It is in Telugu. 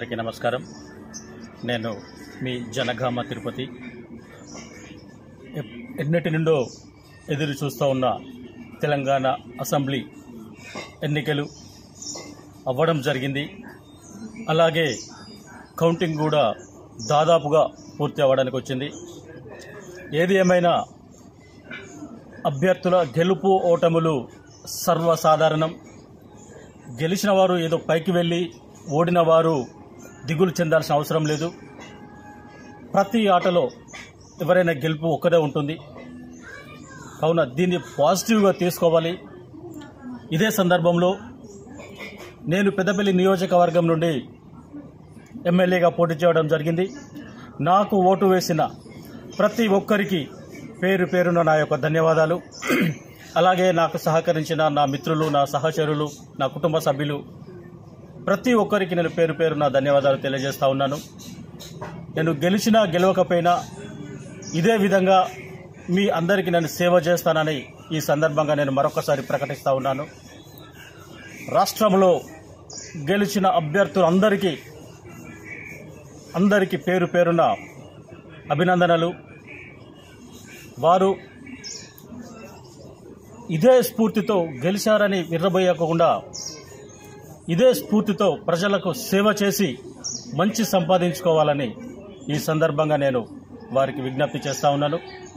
అందరికీ నమస్కారం నేను మీ జనగామ తిరుపతి ఎప్- ఎన్నటి నుండో ఎదురు చూస్తూ ఉన్న తెలంగాణ అసెంబ్లీ ఎన్నికలు అవ్వడం జరిగింది అలాగే కౌంటింగ్ కూడా దాదాపుగా పూర్తి అవ్వడానికి వచ్చింది ఏది ఏమైనా అభ్యర్థుల గెలుపు ఓటములు సర్వసాధారణం గెలిచిన వారు ఏదో పైకి వెళ్ళి ఓడిన వారు దిగులు చెందాల్సిన అవసరం లేదు ప్రతి ఆటలో ఎవరైనా గెలుపు ఒక్కదే ఉంటుంది కావున దీన్ని పాజిటివ్గా తీసుకోవాలి ఇదే సందర్భంలో నేను పెద్దపల్లి నియోజకవర్గం నుండి ఎమ్మెల్యేగా పోటీ చేయడం జరిగింది నాకు ఓటు వేసిన ప్రతి ఒక్కరికి పేరు పేరున నా యొక్క ధన్యవాదాలు అలాగే నాకు సహకరించిన నా మిత్రులు నా సహచరులు నా కుటుంబ సభ్యులు ప్రతి ఒక్కరికి నేను పేరు పేరు నా ధన్యవాదాలు తెలియజేస్తా ఉన్నాను నేను గెలిచినా గెలవకపోయినా ఇదే విధంగా మీ అందరికీ నేను సేవ చేస్తానని ఈ సందర్భంగా నేను మరొకసారి ప్రకటిస్తా ఉన్నాను రాష్ట్రంలో గెలిచిన అభ్యర్థులందరికీ అందరికీ పేరు పేరున అభినందనలు వారు ఇదే స్ఫూర్తితో గెలిచారని విర్రబోయకుండా ఇదే స్ఫూర్తితో ప్రజలకు సేవ చేసి మంచి సంపాదించుకోవాలని ఈ సందర్భంగా నేను వారికి విజ్ఞప్తి చేస్తా ఉన్నాను